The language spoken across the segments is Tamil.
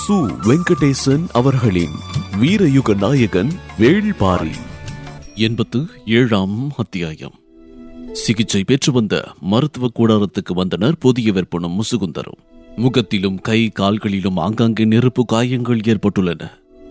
சு வெங்கடேசன் அவர்களின் வீரயுக நாயகன் வேள்பாரி எண்பத்து ஏழாம் அத்தியாயம் சிகிச்சை பெற்று வந்த மருத்துவ கூடாரத்துக்கு வந்தனர் புதிய வெப்பனும் முசுகுந்தரும் முகத்திலும் கை கால்களிலும் ஆங்காங்கே நெருப்பு காயங்கள் ஏற்பட்டுள்ளன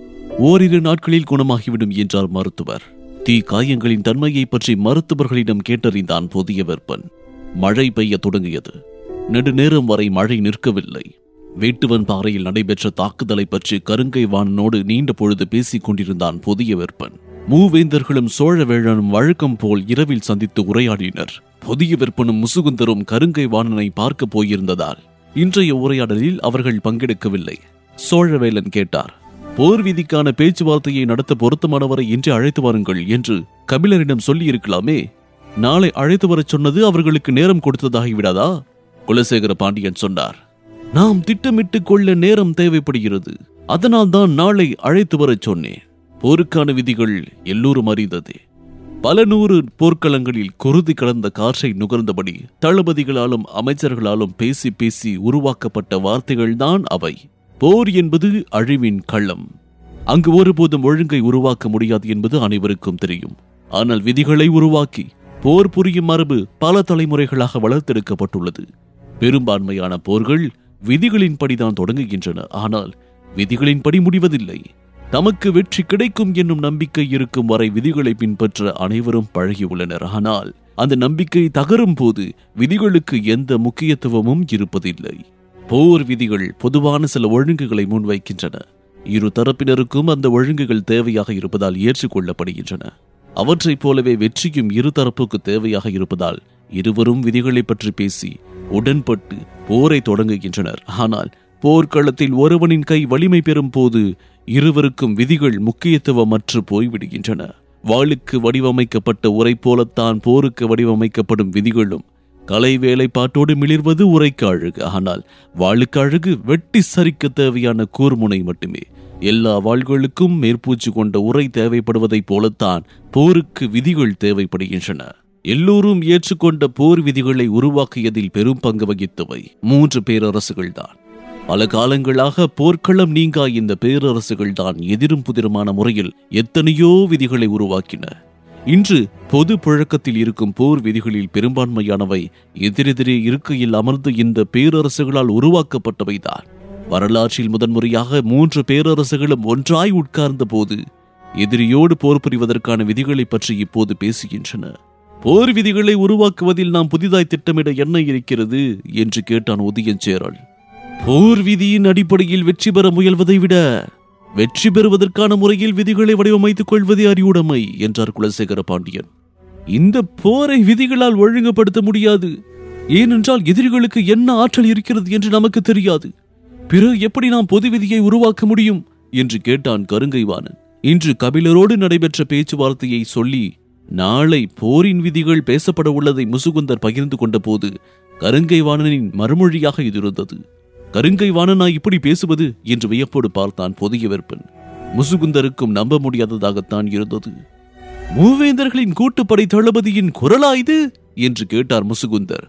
ஓரிரு நாட்களில் குணமாகிவிடும் என்றார் மருத்துவர் தீ காயங்களின் தன்மையை பற்றி மருத்துவர்களிடம் கேட்டறிந்தான் புதிய வெப்பன் மழை பெய்ய தொடங்கியது நெடுநேரம் வரை மழை நிற்கவில்லை வேட்டுவன் பாறையில் நடைபெற்ற தாக்குதலை பற்றி கருங்கை வாணனோடு நீண்ட பொழுது பேசிக் கொண்டிருந்தான் புதிய வெப்பன் மூவேந்தர்களும் சோழ வேழனும் வழக்கம் போல் இரவில் சந்தித்து உரையாடினர் புதிய வெப்பனும் முசுகுந்தரும் கருங்கை வாணனை பார்க்க போயிருந்ததால் இன்றைய உரையாடலில் அவர்கள் பங்கெடுக்கவில்லை சோழவேலன் கேட்டார் போர் விதிக்கான பேச்சுவார்த்தையை நடத்த பொருத்தமானவரை இன்று அழைத்து வாருங்கள் என்று கபிலரிடம் சொல்லியிருக்கலாமே நாளை அழைத்து வரச் சொன்னது அவர்களுக்கு நேரம் கொடுத்ததாகிவிடாதா குலசேகர பாண்டியன் சொன்னார் நாம் திட்டமிட்டுக் கொள்ள நேரம் தேவைப்படுகிறது அதனால் தான் நாளை அழைத்து வரச் சொன்னேன் போருக்கான விதிகள் எல்லோரும் அறிந்ததே பல நூறு போர்க்களங்களில் குருதி கலந்த காற்றை நுகர்ந்தபடி தளபதிகளாலும் அமைச்சர்களாலும் பேசி பேசி உருவாக்கப்பட்ட வார்த்தைகள்தான் அவை போர் என்பது அழிவின் களம் அங்கு ஒருபோதும் ஒழுங்கை உருவாக்க முடியாது என்பது அனைவருக்கும் தெரியும் ஆனால் விதிகளை உருவாக்கி போர் புரியும் மரபு பல தலைமுறைகளாக வளர்த்தெடுக்கப்பட்டுள்ளது பெரும்பான்மையான போர்கள் விதிகளின்படிதான் தொடங்குகின்றன ஆனால் விதிகளின்படி முடிவதில்லை தமக்கு வெற்றி கிடைக்கும் என்னும் நம்பிக்கை இருக்கும் வரை விதிகளை பின்பற்ற அனைவரும் பழகியுள்ளனர் ஆனால் அந்த நம்பிக்கை தகரும் போது விதிகளுக்கு எந்த முக்கியத்துவமும் இருப்பதில்லை போர் விதிகள் பொதுவான சில ஒழுங்குகளை முன்வைக்கின்றன இரு தரப்பினருக்கும் அந்த ஒழுங்குகள் தேவையாக இருப்பதால் ஏற்றுக்கொள்ளப்படுகின்றன அவற்றைப் போலவே வெற்றியும் இரு தரப்புக்கு தேவையாக இருப்பதால் இருவரும் விதிகளை பற்றி பேசி உடன்பட்டு போரை தொடங்குகின்றனர் ஆனால் போர்க்களத்தில் ஒருவனின் கை வலிமை பெறும் போது இருவருக்கும் விதிகள் முக்கியத்துவமற்று போய்விடுகின்றன வாளுக்கு வடிவமைக்கப்பட்ட உரை போலத்தான் போருக்கு வடிவமைக்கப்படும் விதிகளும் கலை வேலைப்பாட்டோடு மிளிர்வது உரைக்கு அழகு ஆனால் வாளுக்கு அழகு வெட்டி சரிக்க தேவையான கூர்முனை மட்டுமே எல்லா வாள்களுக்கும் மேற்பூச்சு கொண்ட உரை தேவைப்படுவதைப் போலத்தான் போருக்கு விதிகள் தேவைப்படுகின்றன எல்லோரும் ஏற்றுக்கொண்ட போர் விதிகளை உருவாக்கியதில் பெரும் பங்கு வகித்தவை மூன்று பேரரசுகள்தான் பல காலங்களாக போர்க்களம் நீங்கா இந்த பேரரசுகள் தான் எதிரும் புதிருமான முறையில் எத்தனையோ விதிகளை உருவாக்கின இன்று பொது புழக்கத்தில் இருக்கும் போர் விதிகளில் பெரும்பான்மையானவை எதிரெதிரே இருக்கையில் அமர்ந்து இந்த பேரரசுகளால் உருவாக்கப்பட்டவைதான் வரலாற்றில் முதன்முறையாக மூன்று பேரரசுகளும் ஒன்றாய் உட்கார்ந்த போது எதிரியோடு போர் புரிவதற்கான விதிகளை பற்றி இப்போது பேசுகின்றன போர் விதிகளை உருவாக்குவதில் நாம் புதிதாய் திட்டமிட என்ன இருக்கிறது என்று கேட்டான் உதயஞ்சேரல் போர் விதியின் அடிப்படையில் வெற்றி பெற முயல்வதை விட வெற்றி பெறுவதற்கான முறையில் விதிகளை வடிவமைத்துக் கொள்வதே அறிவுடைமை என்றார் குலசேகர பாண்டியன் இந்த போரை விதிகளால் ஒழுங்குபடுத்த முடியாது ஏனென்றால் எதிரிகளுக்கு என்ன ஆற்றல் இருக்கிறது என்று நமக்கு தெரியாது பிறகு எப்படி நாம் பொது விதியை உருவாக்க முடியும் என்று கேட்டான் கருங்கைவாணன் இன்று கபிலரோடு நடைபெற்ற பேச்சுவார்த்தையை சொல்லி நாளை போரின் விதிகள் பேசப்பட உள்ளதை முசுகுந்தர் பகிர்ந்து கொண்ட போது கருங்கைவாணனின் மறுமொழியாக இது இருந்தது கருங்கை வாணனா இப்படி பேசுவது என்று வியப்போடு பார்த்தான் பொதிய வெப்பன் முசுகுந்தருக்கும் நம்ப முடியாததாகத்தான் இருந்தது மூவேந்தர்களின் கூட்டுப்படை தளபதியின் குரலா இது என்று கேட்டார் முசுகுந்தர்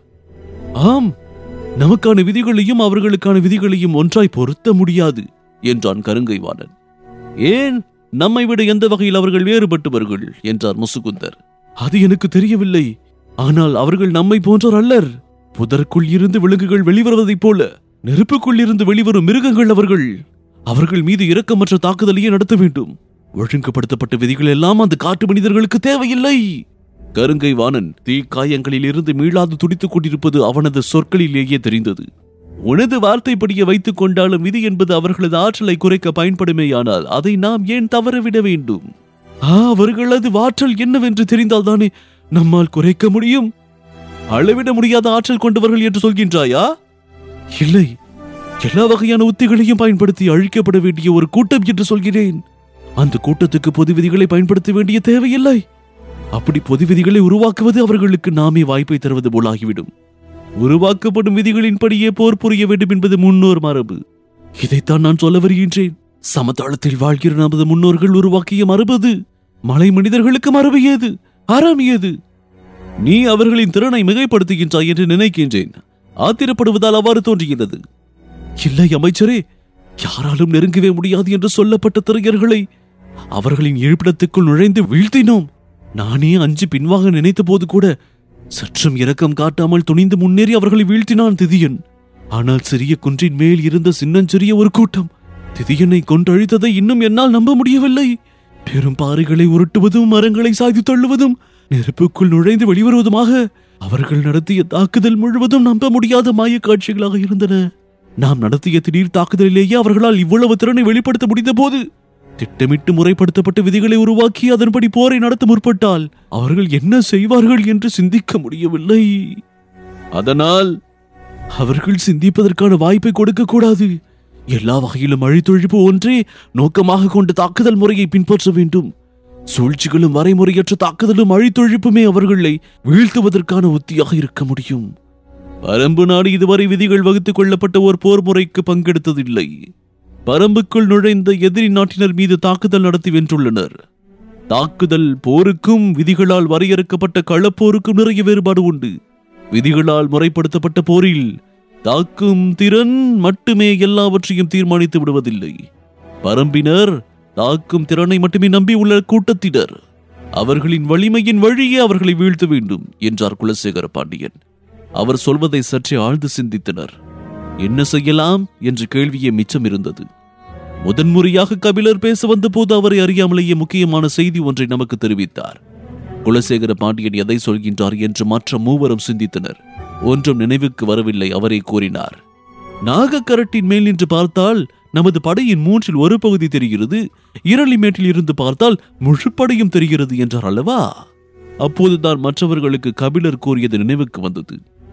ஆம் நமக்கான விதிகளையும் அவர்களுக்கான விதிகளையும் ஒன்றாய் பொருத்த முடியாது என்றான் கருங்கைவாணன் ஏன் நம்மை விட எந்த வகையில் அவர்கள் வேறுபட்டவர்கள் என்றார் முசுகுந்தர் அது எனக்கு தெரியவில்லை ஆனால் அவர்கள் நம்மை போன்றோர் அல்லர் புதற்குள் இருந்து விலங்குகள் வெளிவருவதைப் போல நெருப்புக்குள் இருந்து வெளிவரும் மிருகங்கள் அவர்கள் அவர்கள் மீது இரக்கமற்ற தாக்குதலையே நடத்த வேண்டும் ஒழுங்குபடுத்தப்பட்ட விதிகள் எல்லாம் அந்த காட்டு மனிதர்களுக்கு தேவையில்லை கருங்கை வாணன் தீக்காயங்களில் இருந்து மீளாது துடித்துக் கொண்டிருப்பது அவனது சொற்களிலேயே தெரிந்தது உனது வார்த்தைப்படிய வைத்துக் கொண்டாலும் விதி என்பது அவர்களது ஆற்றலை குறைக்க பயன்படுமேயானால் அதை நாம் ஏன் தவறவிட வேண்டும் ஆ அவர்களது ஆற்றல் என்னவென்று தெரிந்தால்தானே நம்மால் குறைக்க முடியும் அளவிட முடியாத ஆற்றல் கொண்டவர்கள் என்று சொல்கின்றாயா இல்லை எல்லா வகையான உத்திகளையும் பயன்படுத்தி அழிக்கப்பட வேண்டிய ஒரு கூட்டம் என்று சொல்கிறேன் அந்த கூட்டத்துக்கு பொது விதிகளை பயன்படுத்த வேண்டிய தேவையில்லை அப்படி பொது விதிகளை உருவாக்குவது அவர்களுக்கு நாமே வாய்ப்பை தருவது போலாகிவிடும் உருவாக்கப்படும் விதிகளின்படியே போர் புரிய வேண்டும் என்பது முன்னோர் மரபு இதைத்தான் நான் சொல்ல வருகின்றேன் சமதளத்தில் வாழ்கிற நமது முன்னோர்கள் உருவாக்கிய மரபது மலை மனிதர்களுக்கு மரபு ஏது அறம் ஏது நீ அவர்களின் திறனை மிகைப்படுத்துகின்றாய் என்று நினைக்கின்றேன் ஆத்திரப்படுவதால் அவ்வாறு தோன்றுகிறது இல்லை அமைச்சரே யாராலும் நெருங்கவே முடியாது என்று சொல்லப்பட்ட திரையர்களை அவர்களின் இருப்பிடத்துக்குள் நுழைந்து வீழ்த்தினோம் நானே அஞ்சு பின்வாங்க நினைத்த போது கூட சற்றும் இரக்கம் காட்டாமல் துணிந்து முன்னேறி அவர்களை வீழ்த்தினான் திதியன் ஆனால் சிறிய குன்றின் மேல் இருந்த சின்னஞ்சிறிய ஒரு கூட்டம் திதியனை கொன்றழித்ததை இன்னும் என்னால் நம்ப முடியவில்லை பெரும் பாறைகளை உருட்டுவதும் மரங்களை சாய்த்து தள்ளுவதும் நெருப்புக்குள் நுழைந்து வெளிவருவதுமாக அவர்கள் நடத்திய தாக்குதல் முழுவதும் நம்ப முடியாத மாயக் காட்சிகளாக இருந்தன நாம் நடத்திய திடீர் தாக்குதலிலேயே அவர்களால் இவ்வளவு திறனை வெளிப்படுத்த முடிந்த போது திட்டமிட்டு முறைப்படுத்தப்பட்ட விதிகளை உருவாக்கி அதன்படி போரை நடத்த முற்பட்டால் அவர்கள் என்ன செய்வார்கள் என்று சிந்திக்க முடியவில்லை அதனால் அவர்கள் சிந்திப்பதற்கான வாய்ப்பை கொடுக்க கூடாது எல்லா வகையிலும் அழித்தொழிப்பு ஒன்றே நோக்கமாக கொண்ட தாக்குதல் முறையை பின்பற்ற வேண்டும் சூழ்ச்சிகளும் வரைமுறையற்ற தாக்குதலும் அழித்தொழிப்புமே அவர்களை வீழ்த்துவதற்கான உத்தியாக இருக்க முடியும் பரம்பு நாடு இதுவரை விதிகள் வகுத்துக் கொள்ளப்பட்ட ஒரு போர் முறைக்கு பங்கெடுத்ததில்லை பரம்புக்குள் நுழைந்த எதிரி நாட்டினர் மீது தாக்குதல் நடத்தி வென்றுள்ளனர் தாக்குதல் போருக்கும் விதிகளால் வரையறுக்கப்பட்ட களப்போருக்கும் நிறைய வேறுபாடு உண்டு விதிகளால் முறைப்படுத்தப்பட்ட போரில் தாக்கும் திறன் மட்டுமே எல்லாவற்றையும் தீர்மானித்து விடுவதில்லை பரம்பினர் தாக்கும் திறனை மட்டுமே நம்பி உள்ள கூட்டத்தினர் அவர்களின் வலிமையின் வழியே அவர்களை வீழ்த்த வேண்டும் என்றார் குலசேகர பாண்டியன் அவர் சொல்வதை சற்றே ஆழ்ந்து சிந்தித்தனர் என்ன செய்யலாம் என்ற கேள்வியே மிச்சம் இருந்தது முதன்முறையாக கபிலர் பேச வந்தபோது அவரை அறியாமலேயே முக்கியமான செய்தி ஒன்றை நமக்கு தெரிவித்தார் குலசேகர பாண்டியன் எதை சொல்கின்றார் என்று மற்ற மூவரும் சிந்தித்தனர் ஒன்றும் நினைவுக்கு வரவில்லை அவரே கூறினார் நாகக்கரட்டின் மேல் நின்று பார்த்தால் நமது படையின் மூன்றில் ஒரு பகுதி தெரிகிறது இரளிமேட்டில் இருந்து பார்த்தால் முழு படையும் தெரிகிறது என்றார் அல்லவா அப்போதுதான் மற்றவர்களுக்கு கபிலர் கூறியது நினைவுக்கு வந்தது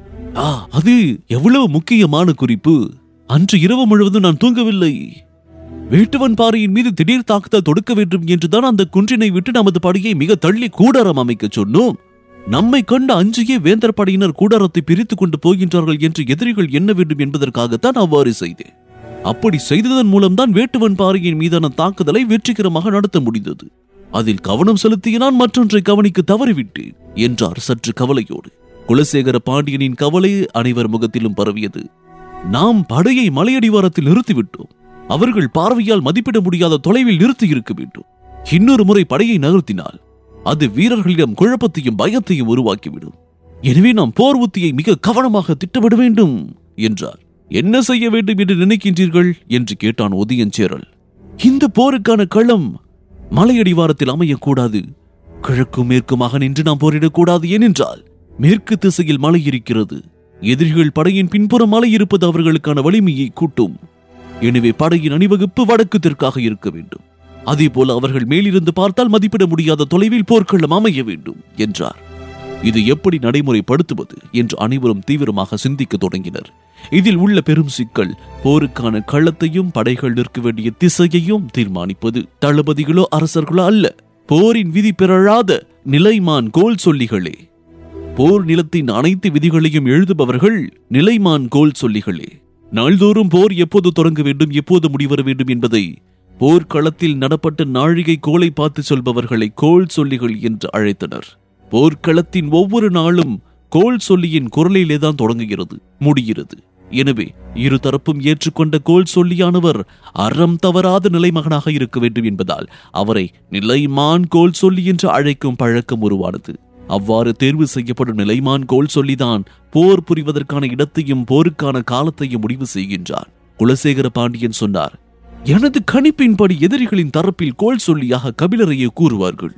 ஆ அது எவ்வளவு முக்கியமான குறிப்பு அன்று இரவு முழுவதும் நான் தூங்கவில்லை வேட்டுவன் பாறையின் மீது திடீர் தாக்குதல் தொடுக்க வேண்டும் என்றுதான் அந்த குன்றினை விட்டு நமது படையை மிக தள்ளி கூடாரம் அமைக்க சொன்னோம் நம்மை கண்ட அஞ்சியே வேந்தர் படையினர் கூடாரத்தை பிரித்துக் கொண்டு போகின்றார்கள் என்று எதிரிகள் எண்ண வேண்டும் என்பதற்காகத்தான் அவ்வாறு செய்தேன் அப்படி செய்ததன் மூலம்தான் வேட்டுவன் பாறையின் மீதான தாக்குதலை வெற்றிகரமாக நடத்த முடிந்தது அதில் கவனம் செலுத்திய நான் மற்றொன்றை கவனிக்க தவறிவிட்டேன் என்றார் சற்று கவலையோடு குலசேகர பாண்டியனின் கவலை அனைவர் முகத்திலும் பரவியது நாம் படையை மலையடிவாரத்தில் நிறுத்திவிட்டோம் அவர்கள் பார்வையால் மதிப்பிட முடியாத தொலைவில் நிறுத்தி இருக்க வேண்டும் இன்னொரு முறை படையை நகர்த்தினால் அது வீரர்களிடம் குழப்பத்தையும் பயத்தையும் உருவாக்கிவிடும் எனவே நாம் போர் உத்தியை மிக கவனமாக திட்டமிட வேண்டும் என்றார் என்ன செய்ய வேண்டும் என்று நினைக்கின்றீர்கள் என்று கேட்டான் உதயஞ்சேரல் இந்த போருக்கான களம் மலையடிவாரத்தில் அமையக்கூடாது கிழக்கும் மேற்குமாக நின்று நாம் போரிடக்கூடாது ஏனென்றால் மேற்கு திசையில் மலை இருக்கிறது எதிரிகள் படையின் பின்புறம் மலை இருப்பது அவர்களுக்கான வலிமையை கூட்டும் எனவே படையின் அணிவகுப்பு வடக்கு தெற்காக இருக்க வேண்டும் அதே போல அவர்கள் மேலிருந்து பார்த்தால் மதிப்பிட முடியாத தொலைவில் போர்க்களம் அமைய வேண்டும் என்றார் இது எப்படி நடைமுறைப்படுத்துவது என்று அனைவரும் தீவிரமாக சிந்திக்க தொடங்கினர் இதில் உள்ள பெரும் சிக்கல் போருக்கான களத்தையும் படைகள் நிற்க வேண்டிய திசையையும் தீர்மானிப்பது தளபதிகளோ அரசர்களோ அல்ல போரின் விதி பிறழாத நிலைமான் கோல் சொல்லிகளே போர் நிலத்தின் அனைத்து விதிகளையும் எழுதுபவர்கள் நிலைமான் கோல் சொல்லிகளே நாள்தோறும் போர் எப்போது தொடங்க வேண்டும் எப்போது முடிவர வேண்டும் என்பதை போர்க்களத்தில் நடப்பட்ட நாழிகை கோலை பார்த்து சொல்பவர்களை கோல் சொல்லிகள் என்று அழைத்தனர் போர்க்களத்தின் ஒவ்வொரு நாளும் கோல் சொல்லியின் குரலிலே தான் தொடங்குகிறது முடிகிறது எனவே இரு தரப்பும் ஏற்றுக்கொண்ட கோல் சொல்லியானவர் அறம் தவறாத நிலைமகனாக இருக்க வேண்டும் என்பதால் அவரை நிலைமான் கோல் சொல்லி என்று அழைக்கும் பழக்கம் உருவானது அவ்வாறு தேர்வு செய்யப்படும் நிலைமான் கோல் சொல்லிதான் போர் புரிவதற்கான இடத்தையும் போருக்கான காலத்தையும் முடிவு செய்கின்றார் குலசேகர பாண்டியன் சொன்னார் எனது கணிப்பின்படி எதிரிகளின் தரப்பில் கோல் சொல்லியாக கபிலரையே கூறுவார்கள்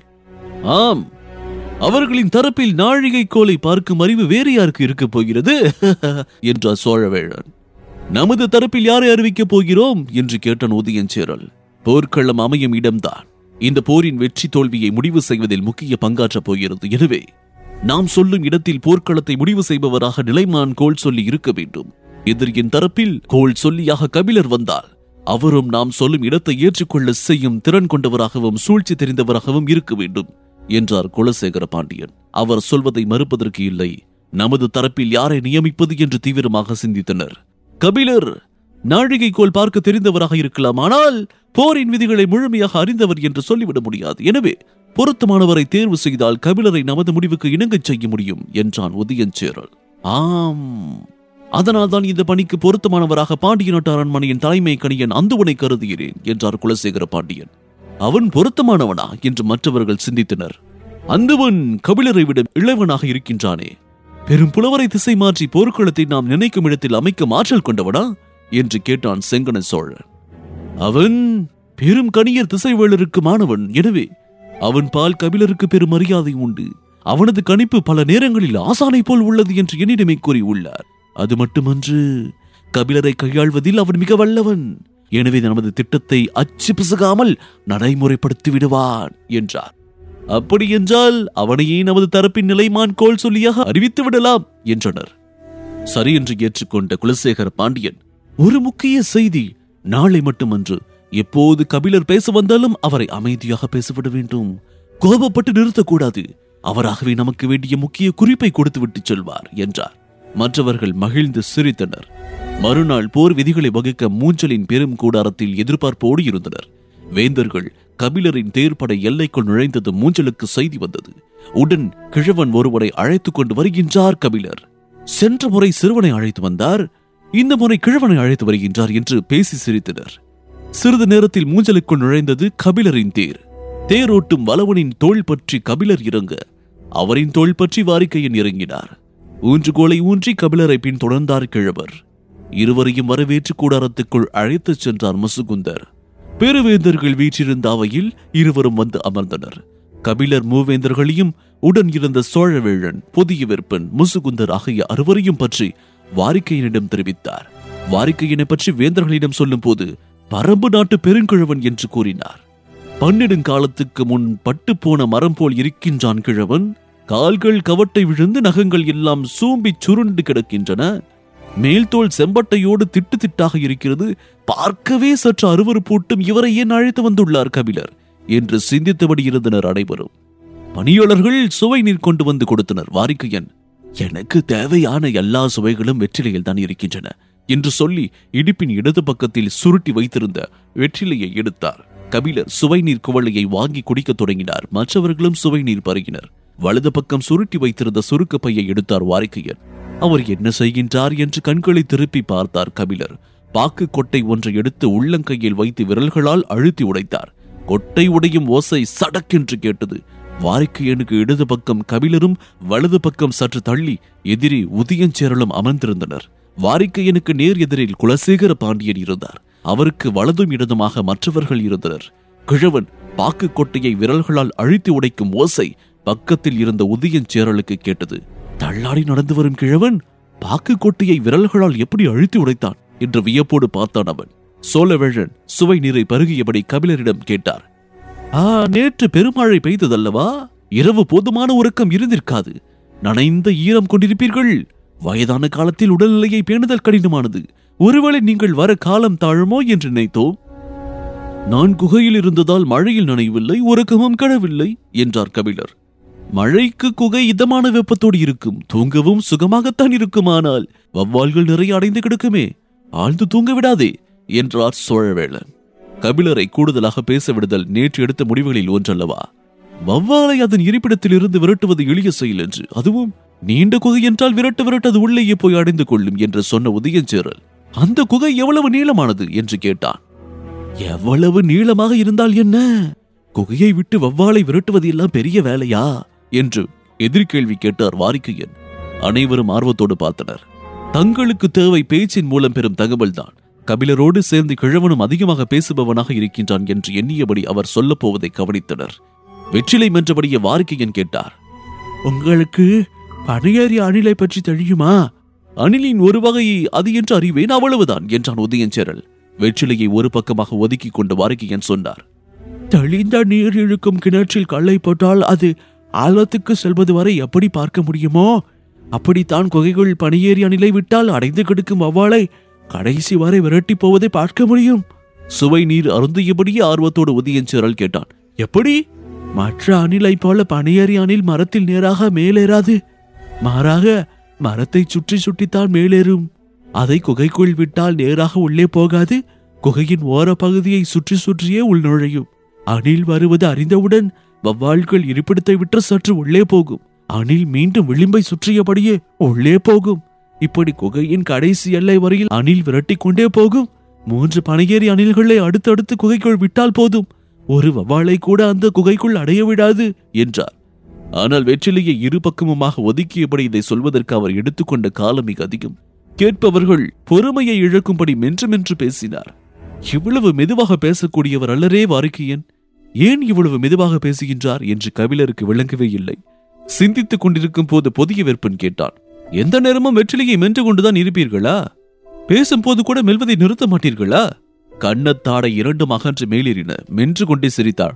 ஆம் அவர்களின் தரப்பில் நாழிகை கோலை பார்க்கும் அறிவு வேறு யாருக்கு இருக்கப் போகிறது என்றார் சோழவேழன் நமது தரப்பில் யாரை அறிவிக்கப் போகிறோம் என்று கேட்டான் உதயஞ்சேரல் போர்க்களம் அமையும் இடம்தான் இந்த போரின் வெற்றி தோல்வியை முடிவு செய்வதில் முக்கிய பங்காற்றப் போகிறது எனவே நாம் சொல்லும் இடத்தில் போர்க்களத்தை முடிவு செய்பவராக நிலைமான் கோல் சொல்லி இருக்க வேண்டும் எதிரியின் தரப்பில் கோல் சொல்லியாக கபிலர் வந்தால் அவரும் நாம் சொல்லும் இடத்தை ஏற்றுக்கொள்ள செய்யும் திறன் கொண்டவராகவும் சூழ்ச்சி தெரிந்தவராகவும் இருக்க வேண்டும் என்றார் குலசேகர பாண்டியன் அவர் சொல்வதை மறுப்பதற்கு இல்லை நமது தரப்பில் யாரை நியமிப்பது என்று தீவிரமாக சிந்தித்தனர் கபிலர் நாழிகை கோல் பார்க்க தெரிந்தவராக இருக்கலாம் ஆனால் போரின் விதிகளை முழுமையாக அறிந்தவர் என்று சொல்லிவிட முடியாது எனவே பொருத்தமானவரை தேர்வு செய்தால் கபிலரை நமது முடிவுக்கு இணங்கச் செய்ய முடியும் என்றான் உதயஞ்சேரல் ஆம் அதனால்தான் இந்த பணிக்கு பொருத்தமானவராக பாண்டிய நாட்டு அரண்மனையின் தலைமை கணியன் அந்துவனை கருதுகிறேன் என்றார் குலசேகர பாண்டியன் அவன் பொருத்தமானவனா என்று மற்றவர்கள் சிந்தித்தனர் அந்துவன் கபிலரை விட இளைவனாக இருக்கின்றானே பெரும் புலவரை திசை மாற்றி போர்க்களத்தை நாம் நினைக்கும் இடத்தில் அமைக்க ஆற்றல் கொண்டவனா என்று கேட்டான் செங்கன சோழன் அவன் பெரும் கணியர் திசைவேளருக்கு மாணவன் எனவே அவன் பால் கபிலருக்கு பெரும் மரியாதை உண்டு அவனது கணிப்பு பல நேரங்களில் ஆசானை போல் உள்ளது என்று என்னிடமே கூறியுள்ளார் அது மட்டுமன்று கபிலரை கையாள்வதில் அவன் மிக வல்லவன் எனவே நமது திட்டத்தை அச்சு பிசகாமல் நடைமுறைப்படுத்தி விடுவான் என்றார் அப்படி என்றால் அவனையே நமது தரப்பின் நிலைமான் கோல் சொல்லியாக அறிவித்து விடலாம் என்றனர் சரி என்று ஏற்றுக்கொண்ட குலசேகர பாண்டியன் ஒரு முக்கிய செய்தி நாளை மட்டுமன்று எப்போது கபிலர் பேச வந்தாலும் அவரை அமைதியாக பேசவிட வேண்டும் கோபப்பட்டு நிறுத்தக்கூடாது அவராகவே நமக்கு வேண்டிய முக்கிய குறிப்பை கொடுத்து விட்டு செல்வார் என்றார் மற்றவர்கள் மகிழ்ந்து சிரித்தனர் மறுநாள் போர் விதிகளை வகுக்க மூஞ்சலின் பெரும் கூடாரத்தில் எதிர்பார்ப்போடு இருந்தனர் வேந்தர்கள் கபிலரின் தேர்ப்படை எல்லைக்குள் நுழைந்தது மூஞ்சலுக்கு செய்தி வந்தது உடன் கிழவன் ஒருவரை அழைத்துக் கொண்டு வருகின்றார் கபிலர் சென்ற முறை சிறுவனை அழைத்து வந்தார் இந்த முறை கிழவனை அழைத்து வருகின்றார் என்று பேசி சிரித்தனர் சிறிது நேரத்தில் மூஞ்சலுக்குள் நுழைந்தது கபிலரின் தேர் தேரோட்டும் வலவனின் தோள் பற்றி கபிலர் இறங்க அவரின் தோள் பற்றி வாரிக்கையன் இறங்கினார் ஊன்றுகோலை ஊன்றி கபிலரை பின் தொடர்ந்தார் கிழவர் இருவரையும் வரவேற்று கூடாரத்துக்குள் அழைத்துச் சென்றார் முசுகுந்தர் பெருவேந்தர்கள் வீற்றிருந்த அவையில் இருவரும் வந்து அமர்ந்தனர் கபிலர் மூவேந்தர்களையும் உடன் இருந்த சோழவேழன் புதிய வெப்பன் முசுகுந்தர் ஆகிய அறுவரையும் பற்றி வாரிக்கையனிடம் தெரிவித்தார் வாரிக்கையனை பற்றி வேந்தர்களிடம் சொல்லும் போது பரம்பு நாட்டு பெருங்கிழவன் என்று கூறினார் பன்னெடுங்காலத்துக்கு முன் பட்டு போன மரம் போல் இருக்கின்றான் கிழவன் கால்கள் கவட்டை விழுந்து நகங்கள் எல்லாம் சூம்பி சுருண்டு கிடக்கின்றன மேல்தோல் செம்பட்டையோடு திட்டு திட்டாக இருக்கிறது பார்க்கவே சற்று அருவருப்பூட்டும் இவரை ஏன் அழைத்து வந்துள்ளார் கபிலர் என்று சிந்தித்தபடி இருந்தனர் அனைவரும் பணியாளர்கள் சுவை நீர் கொண்டு வந்து கொடுத்தனர் வாரிக்கையன் எனக்கு தேவையான எல்லா சுவைகளும் வெற்றிலையில் தான் இருக்கின்றன என்று சொல்லி இடுப்பின் இடது பக்கத்தில் சுருட்டி வைத்திருந்த வெற்றிலையை எடுத்தார் கபிலர் சுவை நீர் குவளையை வாங்கி குடிக்கத் தொடங்கினார் மற்றவர்களும் சுவை நீர் பருகினர் வலது பக்கம் சுருட்டி வைத்திருந்த சுருக்க பையை எடுத்தார் வாரிக்கையன் அவர் என்ன செய்கின்றார் என்று கண்களை திருப்பி பார்த்தார் கபிலர் பாக்கு கொட்டை ஒன்றை எடுத்து உள்ளங்கையில் வைத்து விரல்களால் அழுத்தி உடைத்தார் கொட்டை உடையும் ஓசை சடக்கென்று கேட்டது வாரிக்கையனுக்கு இடது பக்கம் கபிலரும் வலது பக்கம் சற்று தள்ளி எதிரே உதயஞ்சேரலும் அமர்ந்திருந்தனர் வாரிக்கையனுக்கு நேர் எதிரில் குலசேகர பாண்டியன் இருந்தார் அவருக்கு வலதும் இடதுமாக மற்றவர்கள் இருந்தனர் கிழவன் பாக்கு கொட்டையை விரல்களால் அழுத்தி உடைக்கும் ஓசை பக்கத்தில் இருந்த உதயஞ்சேரலுக்கு கேட்டது தள்ளாடி நடந்து வரும் கிழவன் பாக்கு கொட்டையை விரல்களால் எப்படி அழுத்தி உடைத்தான் என்று வியப்போடு பார்த்தான் அவன் சோழவேழன் சுவை நீரை பருகியபடி கபிலரிடம் கேட்டார் ஆ நேற்று பெருமழை பெய்ததல்லவா இரவு போதுமான உறக்கம் இருந்திருக்காது நனைந்த ஈரம் கொண்டிருப்பீர்கள் வயதான காலத்தில் உடல்நிலையை பேணுதல் கடினமானது ஒருவேளை நீங்கள் வர காலம் தாழுமோ என்று நினைத்தோம் நான் குகையில் இருந்ததால் மழையில் நனையவில்லை உறக்கமும் கழவில்லை என்றார் கபிலர் மழைக்கு குகை இதமான வெப்பத்தோடு இருக்கும் தூங்கவும் சுகமாகத்தான் இருக்குமானால் வவ்வால்கள் நிறைய அடைந்து கிடக்குமே ஆழ்ந்து தூங்க விடாதே என்றார் சோழவேளன் கபிலரை கூடுதலாக பேச விடுதல் நேற்று எடுத்த முடிவுகளில் ஒன்றல்லவா வவ்வாலை அதன் இருப்பிடத்தில் இருந்து விரட்டுவது எளிய செயல் என்று அதுவும் நீண்ட குகை என்றால் விரட்டு விரட்டு அது உள்ளேயே போய் அடைந்து கொள்ளும் என்று சொன்ன உதயஞ்சேரல் அந்த குகை எவ்வளவு நீளமானது என்று கேட்டான் எவ்வளவு நீளமாக இருந்தால் என்ன குகையை விட்டு வவ்வாலை விரட்டுவது எல்லாம் பெரிய வேலையா என்று எதிர்கேள்வி கேட்டார் வாரிக்கையன் அனைவரும் ஆர்வத்தோடு பார்த்தனர் தங்களுக்கு தேவை பேச்சின் மூலம் பெறும் தகவல்தான் கபிலரோடு சேர்ந்து கிழவனும் அதிகமாக பேசுபவனாக இருக்கின்றான் என்று எண்ணியபடி அவர் சொல்லப் போவதை கவனித்தனர் வெற்றிலை மென்றபடியே வாரிக்கையன் கேட்டார் உங்களுக்கு பனையேறி அணிலை பற்றி தெரியுமா அணிலின் ஒரு வகை அது என்று அறிவேன் அவ்வளவுதான் என்றான் உதயஞ்சேரல் வெற்றிலையை ஒரு பக்கமாக ஒதுக்கிக் கொண்டு வாரிக்கையன் சொன்னார் தெளிந்த நீர் இழுக்கும் கிணற்றில் கல்லை போட்டால் அது ஆழத்துக்கு செல்வது வரை எப்படி பார்க்க முடியுமோ அப்படித்தான் குகைகள் பனியேறி அணிலை விட்டால் அடைந்து கிடக்கும் அவ்வாளை கடைசி வரை விரட்டி போவதை பார்க்க முடியும் சுவை நீர் அருந்தியபடியே ஆர்வத்தோடு உதயஞ்சேரல் கேட்டான் எப்படி மற்ற அணிலை போல பனியேறி அணில் மரத்தில் நேராக மேலேறாது மாறாக மரத்தை சுற்றி சுற்றித்தான் மேலேறும் அதை குகைக்குள் விட்டால் நேராக உள்ளே போகாது குகையின் ஓர பகுதியை சுற்றி சுற்றியே உள்நுழையும் அணில் வருவது அறிந்தவுடன் வவ்வால்கள் இருப்பிடத்தை விட்டு சற்று உள்ளே போகும் அணில் மீண்டும் விளிம்பை சுற்றியபடியே உள்ளே போகும் இப்படி குகையின் கடைசி எல்லை வரையில் அணில் விரட்டிக் கொண்டே போகும் மூன்று பனையேறி அணில்களை அடுத்தடுத்து குகைக்குள் விட்டால் போதும் ஒரு வவ்வாளை கூட அந்த குகைக்குள் அடைய விடாது என்றார் ஆனால் வெற்றிலையை இரு பக்கமுமாக ஒதுக்கியபடி இதை சொல்வதற்கு அவர் எடுத்துக்கொண்ட காலம் மிக அதிகம் கேட்பவர்கள் பொறுமையை இழக்கும்படி மென்று மென்று பேசினார் இவ்வளவு மெதுவாக பேசக்கூடியவர் அல்லரே வாரிக்கையன் ஏன் இவ்வளவு மெதுவாக பேசுகின்றார் என்று கபிலருக்கு விளங்கவே இல்லை சிந்தித்துக் கொண்டிருக்கும் போது புதிய வெப்பன் கேட்டான் எந்த நேரமும் வெற்றிலையை மென்று கொண்டுதான் இருப்பீர்களா பேசும்போது கூட மெல்வதை நிறுத்த மாட்டீர்களா கண்ணத்தாடை இரண்டும் அகன்று மேலேறின மென்று கொண்டே சிரித்தாள்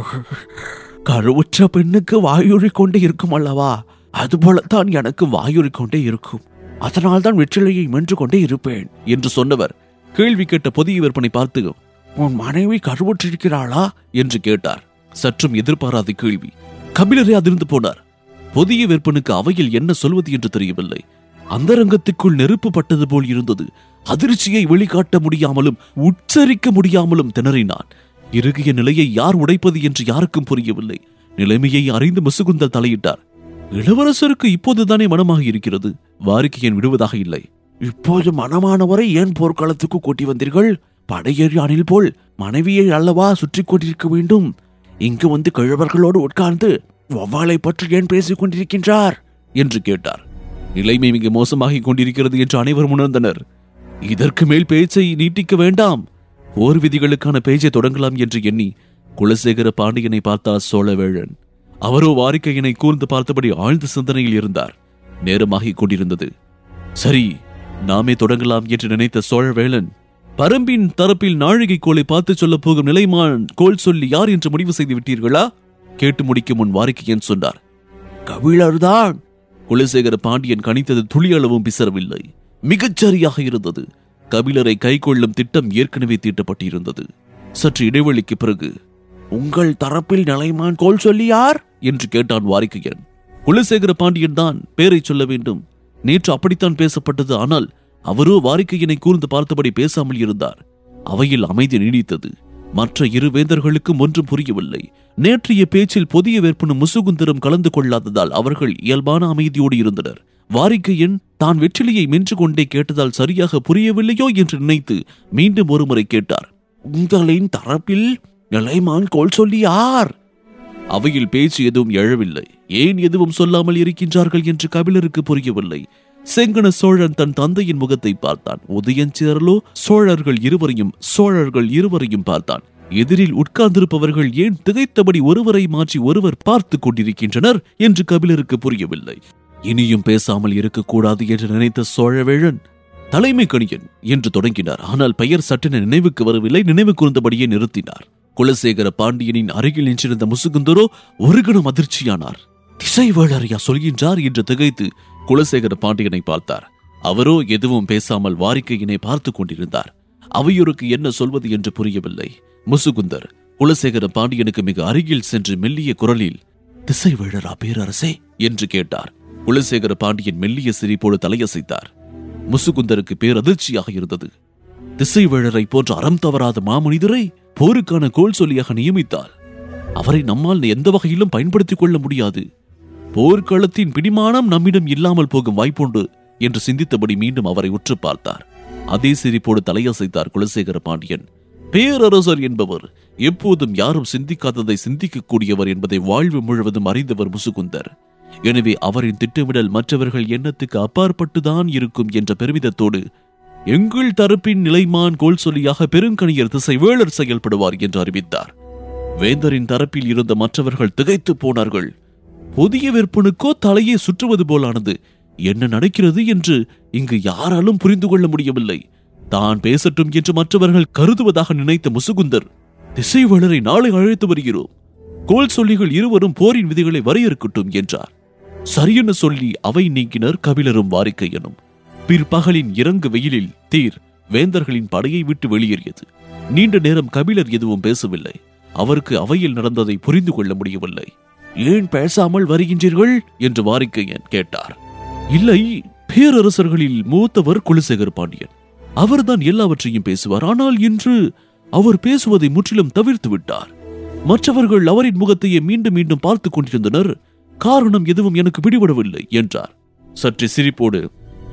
கருவுற்ற பெண்ணுக்கு வாயுறி கொண்டே இருக்கும் அல்லவா அதுபோலத்தான் எனக்கு வாயுறி கொண்டே இருக்கும் அதனால் தான் வெற்றிலையை மென்று கொண்டே இருப்பேன் என்று சொன்னவர் கேள்வி கேட்ட புதிய விற்பனை பார்த்து உன் மனைவி கருவுற்றிருக்கிறாளா என்று கேட்டார் சற்றும் எதிர்பாராத கேள்வி கபிலரே அதிர்ந்து போனார் புதிய விற்பனுக்கு அவையில் என்ன சொல்வது என்று தெரியவில்லை அந்தரங்கத்துக்குள் நெருப்பு பட்டது போல் இருந்தது அதிர்ச்சியை வெளிக்காட்ட முடியாமலும் உச்சரிக்க முடியாமலும் திணறினான் இறுகிய நிலையை யார் உடைப்பது என்று யாருக்கும் புரியவில்லை நிலைமையை அறிந்து முசுகுந்தல் தலையிட்டார் இளவரசருக்கு இப்போதுதானே மனமாக இருக்கிறது வாரிக்கையன் விடுவதாக இல்லை இப்போது மனமானவரை ஏன் போர்க்களத்துக்கு கூட்டி வந்தீர்கள் படையேறி அணில் போல் மனைவியை அல்லவா சுற்றி கொண்டிருக்க வேண்டும் இங்கு வந்து கிழவர்களோடு உட்கார்ந்து வவ்வாலை பற்றி ஏன் பேசிக் கொண்டிருக்கின்றார் என்று கேட்டார் நிலைமை மிக மோசமாகிக் கொண்டிருக்கிறது என்று அனைவரும் உணர்ந்தனர் இதற்கு மேல் பேச்சை நீட்டிக்க வேண்டாம் போர் விதிகளுக்கான பேச்சை தொடங்கலாம் என்று எண்ணி குலசேகர பாண்டியனை பார்த்தார் சோழவேழன் அவரோ வாரிக்கையனை கூர்ந்து பார்த்தபடி ஆழ்ந்த சிந்தனையில் இருந்தார் நேரமாகிக் கொண்டிருந்தது சரி நாமே தொடங்கலாம் என்று நினைத்த சோழவேளன் பரம்பின் தரப்பில் நாழிகை கோலை பார்த்து சொல்லப் போகும் நிலைமான் கோல் சொல்லி யார் என்று முடிவு செய்து விட்டீர்களா கேட்டு முடிக்கும் முன் வாரிக்கையன் சொன்னார் கவிழர்தான் குலசேகர பாண்டியன் கணித்தது துளியளவும் பிசரவில்லை மிகச் சரியாக இருந்தது கபிலரை கைக்கொள்ளும் திட்டம் ஏற்கனவே தீட்டப்பட்டிருந்தது சற்று இடைவெளிக்கு பிறகு உங்கள் தரப்பில் நிலைமான் கோல் சொல்லி யார் என்று கேட்டான் வாரிக்கையன் குலசேகர பாண்டியன் தான் பேரை சொல்ல வேண்டும் நேற்று அப்படித்தான் பேசப்பட்டது ஆனால் அவரோ வாரிக்கையனை கூர்ந்து பார்த்தபடி பேசாமல் இருந்தார் அவையில் அமைதி நீடித்தது மற்ற இரு வேந்தர்களுக்கும் ஒன்றும் புரியவில்லை நேற்றைய பேச்சில் புதிய வேற்பனும் முசுகுந்தரும் கலந்து கொள்ளாததால் அவர்கள் இயல்பான அமைதியோடு இருந்தனர் வாரிக்கையன் தான் வெற்றிலையை மென்று கொண்டே கேட்டதால் சரியாக புரியவில்லையோ என்று நினைத்து மீண்டும் ஒருமுறை கேட்டார் உங்களின் தரப்பில் நிலைமான் கோல் சொல்லி யார் அவையில் பேச்சு எதுவும் எழவில்லை ஏன் எதுவும் சொல்லாமல் இருக்கின்றார்கள் என்று கபிலருக்கு புரியவில்லை செங்கன சோழன் தன் தந்தையின் முகத்தை பார்த்தான் உதயஞ்சேரலோ சோழர்கள் இருவரையும் சோழர்கள் இருவரையும் பார்த்தான் எதிரில் உட்கார்ந்திருப்பவர்கள் ஏன் திகைத்தபடி ஒருவரை மாற்றி ஒருவர் பார்த்துக் கொண்டிருக்கின்றனர் என்று கபிலருக்கு புரியவில்லை இனியும் பேசாமல் இருக்கக்கூடாது என்று நினைத்த சோழவேழன் தலைமை கணியன் என்று தொடங்கினார் ஆனால் பெயர் சட்டென நினைவுக்கு வரவில்லை நினைவு கூர்ந்தபடியே நிறுத்தினார் குலசேகர பாண்டியனின் அருகில் நின்றிருந்த முசுகுந்தரோ ஒரு கணம் அதிர்ச்சியானார் திசைவேளரையா சொல்கின்றார் என்று திகைத்து குலசேகர பாண்டியனை பார்த்தார் அவரோ எதுவும் பேசாமல் வாரிக்கையினை பார்த்துக் கொண்டிருந்தார் அவையோருக்கு என்ன சொல்வது என்று புரியவில்லை முசுகுந்தர் குலசேகர பாண்டியனுக்கு மிக அருகில் சென்று மெல்லிய குரலில் திசைவேழரா பேரரசே என்று கேட்டார் குலசேகர பாண்டியன் மெல்லிய சிரிப்போடு தலையசைத்தார் முசுகுந்தருக்கு பேரதிர்ச்சியாக இருந்தது திசைவேழரை போன்ற அறம் தவறாத மாமனிதரை போருக்கான கோல் சொல்லியாக நியமித்தால் அவரை நம்மால் எந்த வகையிலும் பயன்படுத்திக் கொள்ள முடியாது போர்க்களத்தின் பிடிமானம் நம்மிடம் இல்லாமல் போகும் வாய்ப்புண்டு என்று சிந்தித்தபடி மீண்டும் அவரை உற்று பார்த்தார் அதே சிரிப்போடு தலையசைத்தார் குலசேகர பாண்டியன் பேரரசர் என்பவர் எப்போதும் யாரும் சிந்திக்காததை சிந்திக்கக்கூடியவர் என்பதை வாழ்வு முழுவதும் அறிந்தவர் முசுகுந்தர் எனவே அவரின் திட்டமிடல் மற்றவர்கள் எண்ணத்துக்கு அப்பாற்பட்டுதான் இருக்கும் என்ற பெருமிதத்தோடு எங்கள் தரப்பின் நிலைமான் கோல் சொல்லியாக பெருங்கணியர் திசை வேளர் செயல்படுவார் என்று அறிவித்தார் வேந்தரின் தரப்பில் இருந்த மற்றவர்கள் திகைத்து போனார்கள் புதிய விற்பனுக்கோ தலையை சுற்றுவது போலானது என்ன நடக்கிறது என்று இங்கு யாராலும் புரிந்து கொள்ள முடியவில்லை தான் பேசட்டும் என்று மற்றவர்கள் கருதுவதாக நினைத்த முசுகுந்தர் திசைவேளரை நாளை அழைத்து வருகிறோம் கோல் சொல்லிகள் இருவரும் போரின் விதிகளை வரையறுக்கட்டும் என்றார் சரியென சொல்லி அவை நீக்கினர் கபிலரும் வாரிக்கையனும் பிற்பகலின் இறங்கு வெயிலில் தேர் வேந்தர்களின் படையை விட்டு வெளியேறியது நீண்ட நேரம் கபிலர் எதுவும் பேசவில்லை அவருக்கு அவையில் நடந்ததை புரிந்து கொள்ள முடியவில்லை ஏன் பேசாமல் வருகின்றீர்கள் என்று வாரிக்கையன் கேட்டார் இல்லை பேரரசர்களில் மூத்தவர் குலசேகர் பாண்டியன் அவர்தான் எல்லாவற்றையும் பேசுவார் ஆனால் இன்று அவர் பேசுவதை முற்றிலும் தவிர்த்து விட்டார் மற்றவர்கள் அவரின் முகத்தையே மீண்டும் மீண்டும் பார்த்துக் கொண்டிருந்தனர் காரணம் எதுவும் எனக்கு பிடிபடவில்லை என்றார் சற்று சிரிப்போடு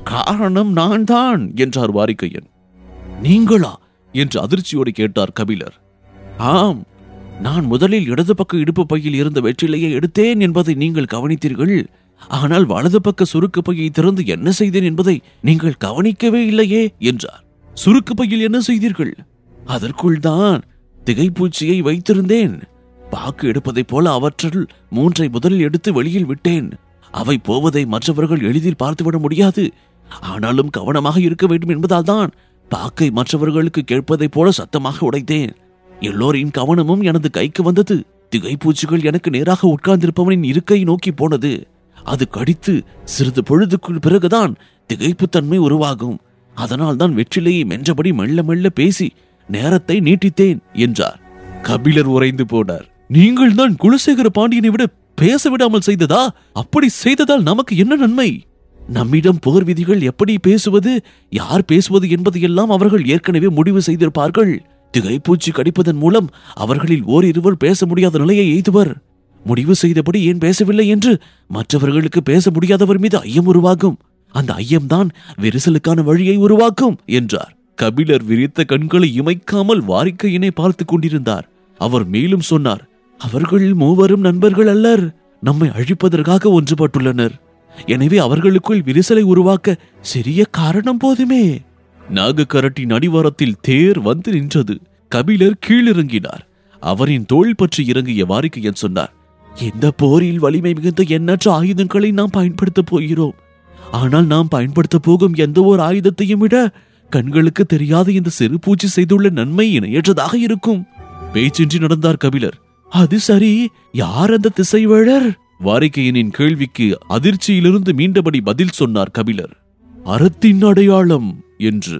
காரணம் நான் தான் என்றார் வாரிக்கையன் நீங்களா என்று அதிர்ச்சியோடு கேட்டார் கபிலர் ஆம் நான் முதலில் இடது பக்க இடுப்பு பையில் இருந்த வெற்றிலையை எடுத்தேன் என்பதை நீங்கள் கவனித்தீர்கள் ஆனால் வலது பக்க சுருக்கு பையை திறந்து என்ன செய்தேன் என்பதை நீங்கள் கவனிக்கவே இல்லையே என்றார் சுருக்கு பையில் என்ன செய்தீர்கள் அதற்குள் தான் திகைப்பூச்சியை வைத்திருந்தேன் பாக்கு எடுப்பதைப் போல அவற்றுள் மூன்றை முதலில் எடுத்து வெளியில் விட்டேன் அவை போவதை மற்றவர்கள் எளிதில் பார்த்துவிட முடியாது ஆனாலும் கவனமாக இருக்க வேண்டும் என்பதால் தான் பாக்கை மற்றவர்களுக்கு கேட்பதைப் போல சத்தமாக உடைத்தேன் எல்லோரின் கவனமும் எனது கைக்கு வந்தது திகைப்பூச்சிகள் எனக்கு நேராக உட்கார்ந்திருப்பவனின் இருக்கை நோக்கி போனது அது கடித்து சிறிது பொழுதுக்குள் பிறகுதான் திகைப்புத்தன்மை உருவாகும் அதனால் தான் வெற்றிலையை மென்றபடி மெல்ல மெல்ல பேசி நேரத்தை நீட்டித்தேன் என்றார் கபிலர் உறைந்து போனார் நீங்கள் தான் குலசேகர பாண்டியனை விட பேச விடாமல் செய்ததா அப்படி செய்ததால் நமக்கு என்ன நன்மை நம்மிடம் போர் விதிகள் எப்படி பேசுவது யார் பேசுவது என்பதையெல்லாம் அவர்கள் ஏற்கனவே முடிவு செய்திருப்பார்கள் திகைப்பூச்சி கடிப்பதன் மூலம் அவர்களில் ஓரிருவர் பேச முடியாத நிலையை எய்துவர் முடிவு செய்தபடி ஏன் பேசவில்லை என்று மற்றவர்களுக்கு பேச முடியாதவர் மீது ஐயம் உருவாகும் அந்த ஐயம்தான் விரிசலுக்கான வழியை உருவாக்கும் என்றார் கபிலர் விரித்த கண்களை இமைக்காமல் வாரிக்கையினை பார்த்துக் கொண்டிருந்தார் அவர் மேலும் சொன்னார் அவர்கள் மூவரும் நண்பர்கள் அல்லர் நம்மை அழிப்பதற்காக ஒன்றுபட்டுள்ளனர் எனவே அவர்களுக்குள் விரிசலை உருவாக்க சிறிய காரணம் போதுமே நாகக்கரட்டின் அடிவாரத்தில் தேர் வந்து நின்றது கபிலர் கீழிறங்கினார் அவரின் தோள் பற்றி இறங்கிய வாரிக்கையன் சொன்னார் இந்த போரில் வலிமை மிகுந்த எண்ணற்ற ஆயுதங்களை நாம் பயன்படுத்தப் போகிறோம் ஆனால் நாம் பயன்படுத்தப் போகும் எந்த ஒரு ஆயுதத்தையும் விட கண்களுக்கு தெரியாத இந்த சிறு பூச்சி செய்துள்ள நன்மை இணையற்றதாக இருக்கும் பேச்சின்றி நடந்தார் கபிலர் அது சரி யார் அந்த திசைவேழர் வாரிக்கையனின் கேள்விக்கு அதிர்ச்சியிலிருந்து மீண்டபடி பதில் சொன்னார் கபிலர் அறத்தின் அடையாளம் என்று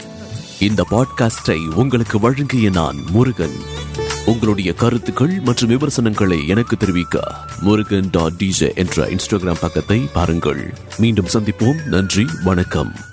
இந்த பாட்காஸ்டை உங்களுக்கு வழங்கிய நான் முருகன் உங்களுடைய கருத்துக்கள் மற்றும் விமர்சனங்களை எனக்கு தெரிவிக்க முருகன் டாட் டிஜே என்ற இன்ஸ்டாகிராம் பக்கத்தை பாருங்கள் மீண்டும் சந்திப்போம் நன்றி வணக்கம்